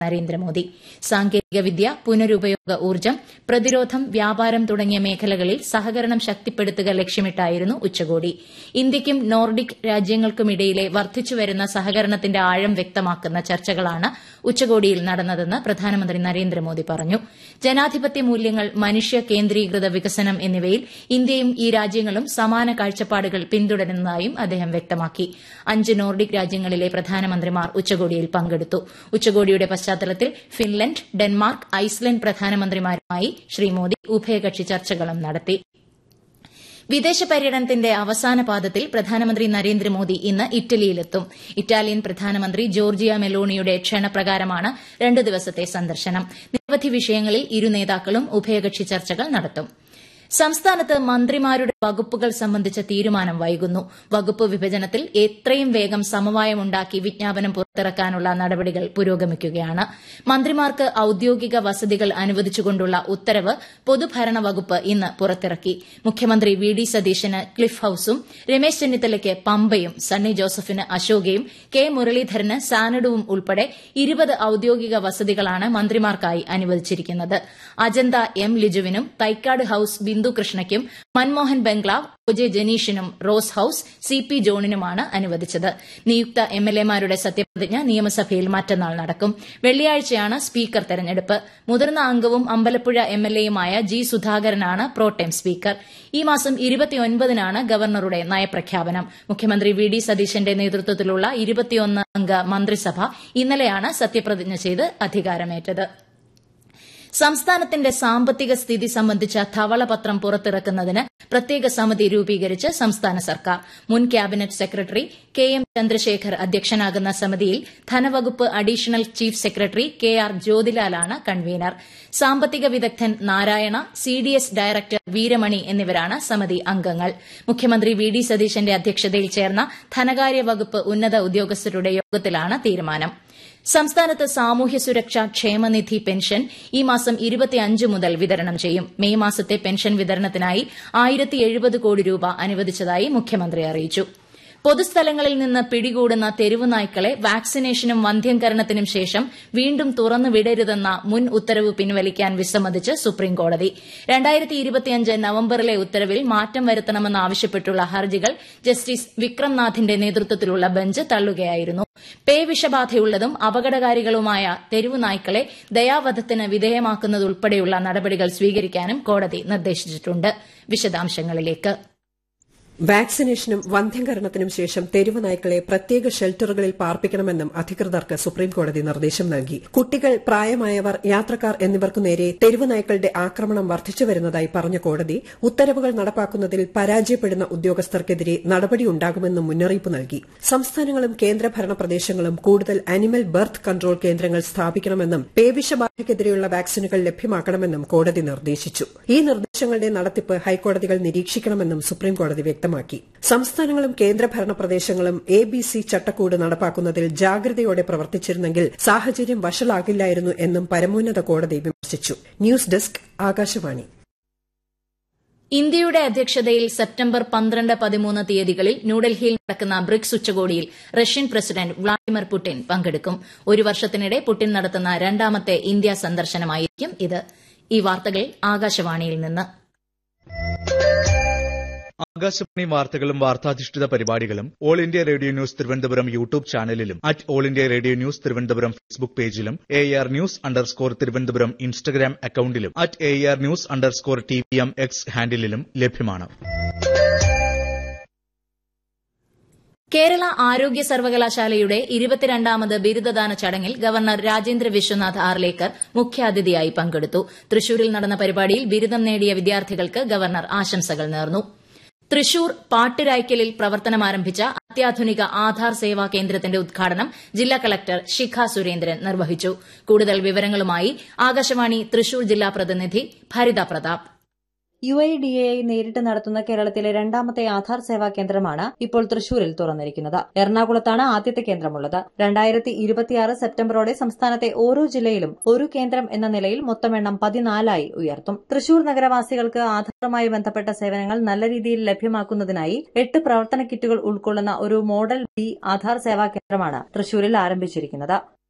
നരേന്ദ്രമോദി സാങ്കേതികവിദ്യ പുനരുപയോഗ ഊർജ്ജം പ്രതിരോധം വ്യാപാരം തുടങ്ങിയ മേഖലകളിൽ സഹകരണം ശക്തിപ്പെടുത്തുക ലക്ഷ്യമിട്ടായിരുന്നു ഉച്ചകോടി ഇന്ത്യയ്ക്കും നോർഡിക് രാജ്യങ്ങൾക്കുമിടയിലെ വർദ്ധിച്ചുവരുന്ന സഹകരണത്തിന്റെ ആഴം വ്യക്തമാക്കുന്ന ചർച്ചകളാണ് ഉച്ചകോടിയിൽ നടന്നതെന്ന് പ്രധാനമന്ത്രി നരേന്ദ്രമോദി പറഞ്ഞു ജനാധിപത്യ മൂല്യങ്ങൾ മനുഷ്യ കേന്ദ്രീകൃത വികസനം എന്നിവയിൽ ഇന്ത്യയും ഈ രാജ്യങ്ങളും സമാന കാഴ്ചപ്പാടുകൾ പിന്തുടരുന്നതായും അദ്ദേഹം വ്യക്തമാക്കി അഞ്ച് നോർഡിക് രാജ്യങ്ങളിലെ പ്രധാനമന്ത്രിമാർ ഉച്ചകോടിയിൽ പങ്കെടുത്തു ഉച്ചകോടിയുടെ പശ്ചാത്തലത്തിൽ ഫിൻലൻഡ് ഡെൻമാർക്ക് ഐസ്ലൻഡ് പ്രധാനമന്ത്രിമാരുമായി ശ്രീ മോദി ഉഭയകക്ഷി ചർച്ചകളും നടത്തി വിദേശ പര്യടനത്തിന്റെ അവസാന പാദത്തിൽ പ്രധാനമന്ത്രി നരേന്ദ്രമോദി ഇന്ന് ഇറ്റലിയിലെത്തും ഇറ്റാലിയൻ പ്രധാനമന്ത്രി ജോർജിയ മെലോണിയുടെ ക്ഷണപ്രകാരമാണ് രണ്ട് ദിവസത്തെ സന്ദർശനം നിരവധി വിഷയങ്ങളിൽ ഇരു നേതാക്കളും ഉഭയകക്ഷി ചർച്ചകൾ നടത്തും സംസ്ഥാനത്ത് മന്ത്രിമാരുടെ വകുപ്പുകൾ സംബന്ധിച്ച തീരുമാനം വൈകുന്നു വകുപ്പ് വിഭജനത്തിൽ എത്രയും വേഗം സമവായമുണ്ടാക്കി വിജ്ഞാപനം പുറത്തിറക്കാനുള്ള നടപടികൾ പുരോഗമിക്കുകയാണ് മന്ത്രിമാർക്ക് ഔദ്യോഗിക വസതികൾ അനുവദിച്ചുകൊണ്ടുള്ള ഉത്തരവ് പൊതുഭരണ വകുപ്പ് ഇന്ന് പുറത്തിറക്കി മുഖ്യമന്ത്രി വി ഡി സതീശന് ക്ലിഫ് ഹൌസും രമേശ് ചെന്നിത്തലയ്ക്ക് പമ്പയും സണ്ണി ജോസഫിന് അശോകയും കെ മുരളീധരന് സാനഡുവും ഉൾപ്പെടെ ഇരുപത് ഔദ്യോഗിക വസതികളാണ് മന്ത്രിമാർക്കായി അനുവദിച്ചിരിക്കുന്നത് അജന്ത എം ലിജുവിനും തൈക്കാട് ഹൌസ് ബിന്ദു കൃഷ്ണയ്ക്കും മൻമോഹൻ ബംഗ്ലാവ് ഒ ജെ ജനീഷിനും റോസ് ഹൌസ് സി പി ജോണിനുമാണ് അനുവദിച്ചത് നിയുക്ത എംഎൽഎമാരുടെ സത്യപ്രതിജ്ഞ നിയമസഭയിൽ മറ്റന്നാൾ നടക്കും വെള്ളിയാഴ്ചയാണ് സ്പീക്കർ തെരഞ്ഞെടുപ്പ് മുതിർന്ന അംഗവും അമ്പലപ്പുഴ എംഎൽഎയുമായ ജി സുധാകരനാണ് പ്രോട്ടേം സ്പീക്കർ ഈ മാസം ഇരുപത്തിയൊൻപതിനാണ് ഗവർണറുടെ നയപ്രഖ്യാപനം മുഖ്യമന്ത്രി വി ഡി സതീശന്റെ നേതൃത്വത്തിലുള്ള ഇരുപത്തിയൊന്ന് അംഗ മന്ത്രിസഭ ഇന്നലെയാണ് സത്യപ്രതിജ്ഞ ചെയ്ത് അധികാരമേറ്റത് സംസ്ഥാനത്തിന്റെ സാമ്പത്തിക സ്ഥിതി സംബന്ധിച്ച ധവളപത്രം പുറത്തിറക്കുന്നതിന് പ്രത്യേക സമിതി രൂപീകരിച്ച് സംസ്ഥാന സർക്കാർ മുൻ cabinet secretary K M Chandrasekhar അധ്യക്ഷനാകുന്ന സമിതിയിൽ ധനവകുപ്പ് additional chief secretary K R ജ്യോതിലാലാണ് കൺവീനർ സാമ്പത്തിക വിദഗ്ധൻ Narayana C D S director Veeramani എന്നിവരാണ് സമിതി അംഗങ്ങൾ മുഖ്യമന്ത്രി വി ഡി സതീശന്റെ അധ്യക്ഷതയിൽ ചേർന്ന ധനകാര്യ വകുപ്പ് ഉന്നത ഉദ്യോഗസ്ഥരുടെ യോഗത്തിലാണ് തീരുമാനം സംസ്ഥാനത്ത് സാമൂഹ്യ സുരക്ഷാ ക്ഷേമനിധി പെൻഷൻ ഈ മാസം ഇരുപത്തിയഞ്ച് മുതൽ വിതരണം ചെയ്യും മെയ് മാസത്തെ പെൻഷൻ വിതരണത്തിനായി ആയിരത്തി കോടി രൂപ അനുവദിച്ചതായി മുഖ്യമന്ത്രി അറിയിച്ചു പൊതുസ്ഥലങ്ങളിൽ നിന്ന് പിടികൂടുന്ന തെരുവു നായ്ക്കളെ വാക്സിനേഷനും വന്ധ്യംകരണത്തിനും ശേഷം വീണ്ടും തുറന്നു വിടരുതെന്ന മുൻ ഉത്തരവ് പിൻവലിക്കാൻ വിസമ്മതിച്ച് സുപ്രീംകോടതി നവംബറിലെ ഉത്തരവിൽ മാറ്റം വരുത്തണമെന്നാവശ്യപ്പെട്ടുള്ള ഹർജികൾ ജസ്റ്റിസ് വിക്രംനാഥിന്റെ നേതൃത്വത്തിലുള്ള ബെഞ്ച് തള്ളുകയായിരുന്നു പേ വിഷബാധയുള്ളതും അപകടകാരികളുമായ തെരുവു നായ്ക്കളെ ദയാവധത്തിന് വിധേയമാക്കുന്നതുൾപ്പെടെയുള്ള നടപടികൾ സ്വീകരിക്കാനും കോടതി നിർദ്ദേശിച്ചിട്ടുണ്ട് വിശദാംശങ്ങളിലേക്ക് വാക്സിനേഷനും വന്ധ്യംകരണത്തിനും ശേഷം തെരുവ് നായ്ക്കളെ പ്രത്യേക ഷെൽട്ടറുകളിൽ പാർപ്പിക്കണമെന്നും അധികൃതർക്ക് സുപ്രീംകോടതി നിർദ്ദേശം നൽകി കുട്ടികൾ പ്രായമായവർ യാത്രക്കാർ എന്നിവർക്കു നേരെ തെരുവ് നായ്ക്കളുടെ ആക്രമണം വർദ്ധിച്ചുവരുന്നതായി പറഞ്ഞ കോടതി ഉത്തരവുകൾ നടപ്പാക്കുന്നതിൽ പരാജയപ്പെടുന്ന ഉദ്യോഗസ്ഥർക്കെതിരെ നടപടിയുണ്ടാകുമെന്നും മുന്നറിയിപ്പ് നൽകി സംസ്ഥാനങ്ങളും കേന്ദ്രഭരണ പ്രദേശങ്ങളും കൂടുതൽ അനിമൽ ബർത്ത് കൺട്രോൾ കേന്ദ്രങ്ങൾ സ്ഥാപിക്കണമെന്നും പേവിഷബാധയ്ക്കെതിരെയുള്ള വാക്സിനുകൾ ലഭ്യമാക്കണമെന്നും കോടതി നിർദ്ദേശിച്ചു ഈ നിർദ്ദേശങ്ങളുടെ നടത്തിപ്പ് ഹൈക്കോടതികൾ നിരീക്ഷിക്കണമെന്നും സുപ്രീംകോടതി വ്യക്തമാക്കി സംസ്ഥാനങ്ങളും കേന്ദ്രഭരണ പ്രദേശങ്ങളും എ ബി സി ചട്ടക്കൂട് നടപ്പാക്കുന്നതിൽ ജാഗ്രതയോടെ പ്രവർത്തിച്ചിരുന്നെങ്കിൽ സാഹചര്യം വഷളാകില്ലായിരുന്നു എന്നും പരമോന്നത കോടതി വിമർശിച്ചു ന്യൂസ് ഡെസ്ക് ആകാശവാണി ഇന്ത്യയുടെ അധ്യക്ഷതയിൽ സെപ്റ്റംബർ പന്ത്രണ്ട് പതിമൂന്ന് തീയതികളിൽ ന്യൂഡൽഹിയിൽ നടക്കുന്ന ബ്രിക്സ് ഉച്ചകോടിയിൽ റഷ്യൻ പ്രസിഡന്റ് വ്ളാഡിമിർ പുടിൻ പങ്കെടുക്കും ഒരു വർഷത്തിനിടെ പുടിൻ നടത്തുന്ന രണ്ടാമത്തെ ഇന്ത്യ സന്ദർശനമായിരിക്കും ഇത് ഈ വാർത്തകൾ ആകാശവാണിയിൽ നിന്ന് ആകാശവാണി വാർത്തകളും വാർത്താധിഷ്ഠിത പരിപാടികളും all India radio news Thiruvananthapuram YouTube ചാനലിലും at all India radio news Thiruvananthapuram Facebook പേജിലും A R news underscore Thiruvananthapuram Instagram അക്കൌണ്ടിലും at A R news underscore T V M X ഹാൻഡിലും ലഭ്യമാണ് കേരള ആരോഗ്യ സർവകലാശാലയുടെ ഇരുപത്തിരണ്ടാമത് ബിരുദദാന ചടങ്ങിൽ ഗവർണർ രാജേന്ദ്ര വിശ്വനാഥ് ആർലേക്കർ മുഖ്യാതിഥിയായി പങ്കെടുത്തു തൃശൂരിൽ നടന്ന പരിപാടിയിൽ ബിരുദം നേടിയ വിദ്യാർത്ഥികൾക്ക് ഗവർണർ ആശംസകൾ നേർന്നു തൃശൂർ പാട്ടിരായ്ക്കലിൽ പ്രവർത്തനമാരംഭിച്ച അത്യാധുനിക ആധാർ സേവാ കേന്ദ്രത്തിന്റെ ഉദ്ഘാടനം ജില്ലാ കളക്ടർ ശിഖ സുരേന്ദ്രൻ നിർവഹിച്ചു കൂടുതൽ വിവരങ്ങളുമായി ആകാശവാണി തൃശൂർ ജില്ലാ പ്രതിനിധി Bharitha Pratap U I D A നേരിട്ട് നടത്തുന്ന കേരളത്തിലെ രണ്ടാമത്തെ ആധാർ സേവാ കേന്ദ്രമാണ് ഇപ്പോൾ തൃശൂരിൽ തുറന്നിരിക്കുന്നത് എറണാകുളത്താണ് ആദ്യത്തെ കേന്ദ്രമുള്ളത് രണ്ടായിരത്തി ഇരുപത്തിയാറ് സെപ്റ്റംബറോടെ സംസ്ഥാനത്തെ ഓരോ ജില്ലയിലും ഒരു കേന്ദ്രം എന്ന നിലയിൽ മൊത്തം എണ്ണം പതിനാലായി ഉയർത്തും തൃശൂർ നഗരവാസികൾക്ക് ആധാറുമായി ബന്ധപ്പെട്ട സേവനങ്ങൾ നല്ല രീതിയിൽ ലഭ്യമാക്കുന്നതിനായി എട്ട് പ്രവർത്തന കിറ്റുകൾ ഉൾക്കൊള്ളുന്ന ഒരു മോഡൽ ബി ആധാർ സേവാ കേന്ദ്രമാണ് തൃശൂരിൽ ആരംഭിച്ചിരിക്കുന്നത്